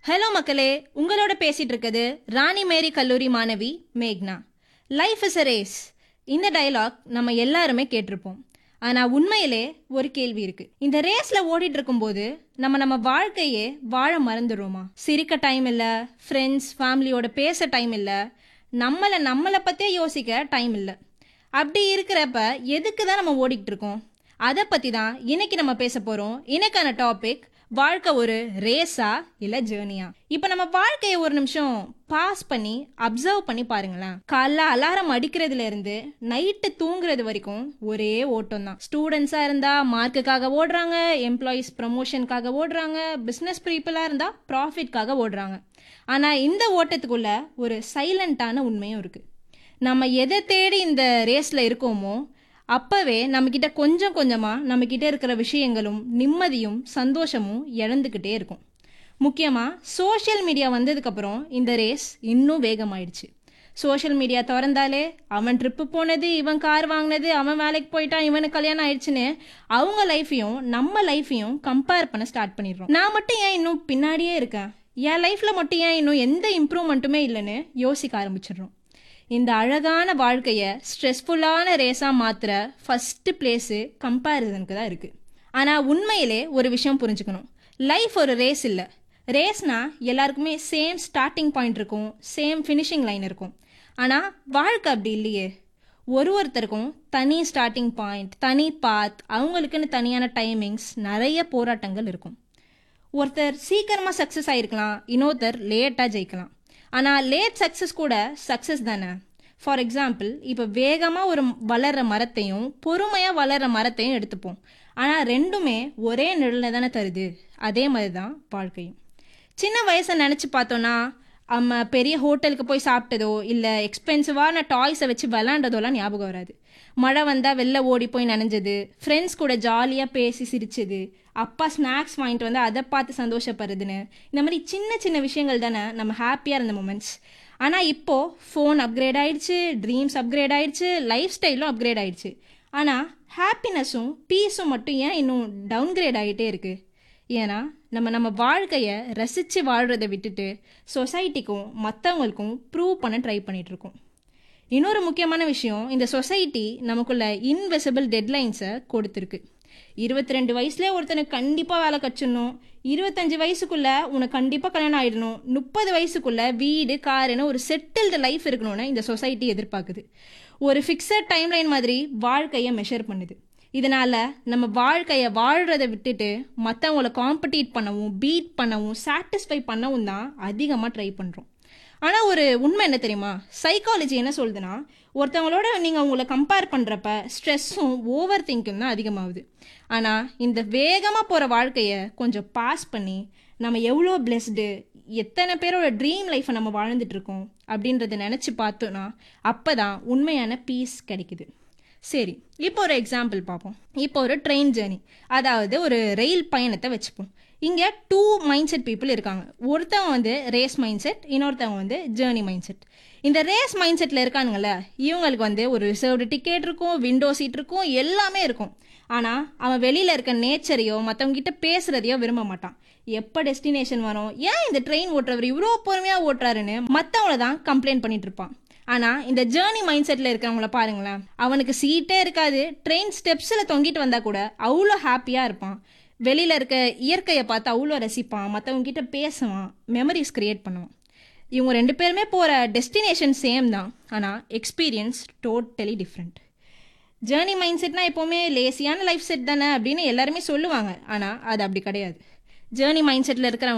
hello மக்களே உங்களோட பேசிட்டு இருக்குது ராணி மேரி கல்லூரி மாணவி மேக்னா லைஃப் இஸ் a ரேஸ் இந்த டயலாக் நம்ம எல்லாருமே கேட்டிருப்போம் ஆனா உண்மையிலே ஒரு கேள்வி இருக்கு இந்த ரேஸ்ல ஓடிட்டு இருக்கும்போது நம்ம நம்ம வாழ்க்கையே வாழ மறந்துடுறோமா சிரிக்க டைம் இல்ல ஃப்ரெண்ட்ஸ் ஃபேமிலியோட பேச டைம் இல்ல நம்மளை நம்மளை பத்தியே யோசிக்க டைம் இல்ல அப்படி இருக்கிறப்ப எதுக்கு தான் நம்ம ஓடிக்கிட்டு இருக்கோம் அதை பத்தி தான் இன்னைக்கு நம்ம பேச போறோம் இன்னைக்கான டாபிக் வாழ்க்கை ஒரு ரேஸா இல்ல ஜேர்னியா இப்ப நம்ம வாழ்க்கையை ஒரு நிமிஷம் பாஸ் பண்ணி அப்சர்வ் பண்ணி பாருங்களேன் காலைல அலாரம் அடிக்கிறதுல இருந்து நைட்டு தூங்குறது வரைக்கும் ஒரே ஓட்டம் தான் ஸ்டூடெண்ட்ஸா இருந்தா மார்க்குக்காக ஓடுறாங்க எம்ப்ளாயீஸ் ப்ரமோஷனுக்காக ஓடுறாங்க பிசினஸ் பீப்புளா இருந்தா ப்ராஃபிட்காக ஓடுறாங்க ஆனா இந்த ஓட்டத்துக்குள்ள ஒரு சைலண்டான உண்மையும் இருக்கு நம்ம எதை தேடி இந்த ரேஸ்ல இருக்கோமோ அப்பவே நம்மக்கிட்ட கொஞ்சம் கொஞ்சமா நம்மக்கிட்ட இருக்கிற விஷயங்களும் நிம்மதியும் சந்தோஷமும் இழந்துக்கிட்டே இருக்கும் முக்கியமா சோஷியல் மீடியா வந்ததுக்கப்புறம் இந்த ரேஸ் இன்னும் வேகமாயிடுச்சு சோஷியல் மீடியா திறந்தாலே அவன் ட்ரிப்பு போனது இவன் கார் வாங்கினது அவன் வேலைக்கு போயிட்டான் இவனுக்கு கல்யாணம் ஆயிடுச்சுன்னு அவங்க லைஃப்பையும் நம்ம லைஃப்பையும் கம்பேர் பண்ண ஸ்டார்ட் பண்ணிடுறோம் நான் மட்டும் ஏன் இன்னும் பின்னாடியே இருக்கேன் என் லைஃப்ல மட்டும் ஏன் இன்னும் எந்த இம்ப்ரூவ்மெண்ட்டுமே இல்லைன்னு யோசிக்க ஆரம்பிச்சிடுறோம் இந்த அழகான வாழ்க்கையை ஸ்ட்ரெஸ்ஃபுல்லான ரேஸாக மாற்றுற ஃபஸ்ட்டு பிளேஸு கம்பேரிசனுக்கு தான் இருக்குது ஆனால் உண்மையிலே ஒரு விஷயம் புரிஞ்சுக்கணும் லைஃப் ஒரு ரேஸ் இல்லை ரேஸ்னா எல்லாருக்குமே சேம் ஸ்டார்டிங் பாயிண்ட் இருக்கும் சேம் ஃபினிஷிங் லைன் இருக்கும் ஆனால் வாழ்க்கை அப்படி இல்லையே ஒரு ஒருத்தருக்கும் தனி ஸ்டார்டிங் பாயிண்ட் தனி பாத் அவங்களுக்குன்னு தனியான டைமிங்ஸ் நிறைய போராட்டங்கள் இருக்கும் ஒருத்தர் சீக்கிரமாக சக்ஸஸ் ஆயிருக்கலாம் இன்னொருத்தர் லேட்டாக ஜெயிக்கலாம் ஆனால் லேட் சக்ஸஸ் கூட சக்ஸஸ் தானே ஃபார் எக்ஸாம்பிள் இப்போ வேகமாக ஒரு வளர்ற மரத்தையும் பொறுமையாக வளர்ற மரத்தையும் எடுத்துப்போம் ஆனால் ரெண்டுமே ஒரே நிழலில் தானே தருது அதே மாதிரி தான் வாழ்க்கையும் சின்ன வயசை நினச்சி பார்த்தோன்னா நம்ம பெரிய ஹோட்டலுக்கு போய் சாப்பிட்டதோ இல்லை எக்ஸ்பென்சிவான டாய்ஸை வச்சு விளாண்டதோலாம் ஞாபகம் வராது மழை வந்தால் வெளில ஓடி போய் நனைஞ்சது ஃப்ரெண்ட்ஸ் கூட ஜாலியாக பேசி சிரிச்சது அப்பா ஸ்நாக்ஸ் வாங்கிட்டு வந்து அதை பார்த்து சந்தோஷப்படுறதுன்னு இந்த மாதிரி சின்ன சின்ன விஷயங்கள் தானே நம்ம ஹாப்பியாக இருந்த மூமெண்ட்ஸ் ஆனால் இப்போது ஃபோன் அப்கிரேட் ஆயிடுச்சு ட்ரீம்ஸ் அப்கிரேட் ஆயிடுச்சு லைஃப் ஸ்டைலும் அப்கிரேட் ஆயிடுச்சு ஆனால் ஹாப்பினஸும் பீஸும் மட்டும் ஏன் இன்னும் டவுன்கிரேட் ஆகிட்டே இருக்குது ஏன்னா நம்ம நம்ம வாழ்க்கையை ரசித்து வாழ்கிறத விட்டுட்டு சொசைட்டிக்கும் மற்றவங்களுக்கும் ப்ரூவ் பண்ண ட்ரை பண்ணிகிட்ருக்கோம் இன்னொரு முக்கியமான விஷயம் இந்த சொசைட்டி நமக்குள்ள இன்வெசிபிள் டெட்லைன்ஸை கொடுத்துருக்கு இருபத்தி ரெண்டு வயசுலேயே ஒருத்தனுக்கு கண்டிப்பாக வேலை கச்சிடணும் இருபத்தஞ்சு வயசுக்குள்ள உனக்கு கண்டிப்பாக கல்யாணம் ஆயிடணும் முப்பது வயசுக்குள்ள வீடு காருன்னு ஒரு செட்டில்டு லைஃப் இருக்கணும்னு இந்த சொசைட்டி எதிர்பார்க்குது ஒரு ஃபிக்ஸட் டைம்லைன் மாதிரி வாழ்க்கையை மெஷர் பண்ணுது இதனால நம்ம வாழ்க்கையை வாழ்றதை விட்டுட்டு மற்றவங்கள காம்படிட் பண்ணவும் பீட் பண்ணவும் சாட்டிஸ்ஃபை பண்ணவும் தான் அதிகமாக ட்ரை பண்ணுறோம் ஆனால் ஒரு உண்மை என்ன தெரியுமா சைக்காலஜி என்ன சொல்லுதுன்னா ஒருத்தவங்களோட நீங்கள் உங்களை கம்பேர் பண்ணுறப்ப ஸ்ட்ரெஸ்ஸும் ஓவர் திங்கிங் தான் அதிகமாகுது ஆனால் இந்த வேகமாக போகிற வாழ்க்கையை கொஞ்சம் பாஸ் பண்ணி நம்ம எவ்வளோ பிளெஸ்டு எத்தனை பேரோட ட்ரீம் லைஃப்பை நம்ம வாழ்ந்துட்டு இருக்கோம் அப்படின்றத நினச்சி பார்த்தோன்னா அப்போ தான் உண்மையான பீஸ் கிடைக்குது சரி இப்போ ஒரு எக்ஸாம்பிள் பார்ப்போம் இப்போ ஒரு ட்ரெயின் ஜேர்னி அதாவது ஒரு ரயில் பயணத்தை வச்சுப்போம் இங்கே டூ மைண்ட் செட் பீப்புள் இருக்காங்க ஒருத்தவங்க வந்து ரேஸ் மைண்ட் செட் இன்னொருத்தவங்க வந்து ஜேர்னி மைண்ட் செட் இந்த ரேஸ் மைண்ட் செட்டில் இருக்கானுங்கள இவங்களுக்கு வந்து ஒரு ரிசர்வ்டு டிக்கெட் இருக்கும் விண்டோ சீட் இருக்கும் எல்லாமே இருக்கும் ஆனால் அவன் வெளியில் இருக்க நேச்சரையோ மற்றவங்க கிட்ட பேசுறதையோ விரும்ப மாட்டான் எப்போ டெஸ்டினேஷன் வரும் ஏன் இந்த ட்ரெயின் ஓட்டுறவர் இவ்வளோ பொறுமையாக ஓட்டுறாருன்னு மற்றவங்கள தான் கம்ப்ளைண்ட் பண்ணிட்டு இருப்பான் ஆனால் இந்த ஜேர்னி மைண்ட் செட்டில் இருக்கிறவங்கள பாருங்களேன் அவனுக்கு சீட்டே இருக்காது ட்ரெயின் ஸ்டெப்ஸில் தொங்கிட்டு வந்தால் கூட அவ்வளோ ஹாப்பியாக இருப்பான் வெளியில் இருக்க இயற்கையை பார்த்து அவ்வளோ ரசிப்பான் மற்றவங்க கிட்ட பேசுவான் மெமரிஸ் கிரியேட் பண்ணுவான் இவங்க ரெண்டு பேருமே போகிற டெஸ்டினேஷன் சேம் தான் ஆனால் experience totally different journey mind செட்னா எப்போவுமே லேசியான லைஃப் செட் தானே அப்படின்னு எல்லாருமே சொல்லுவாங்க ஆனால் அது அப்படி கிடையாது ஜேர்னி மைண்ட் செட்டில் இருக்கிறவங்க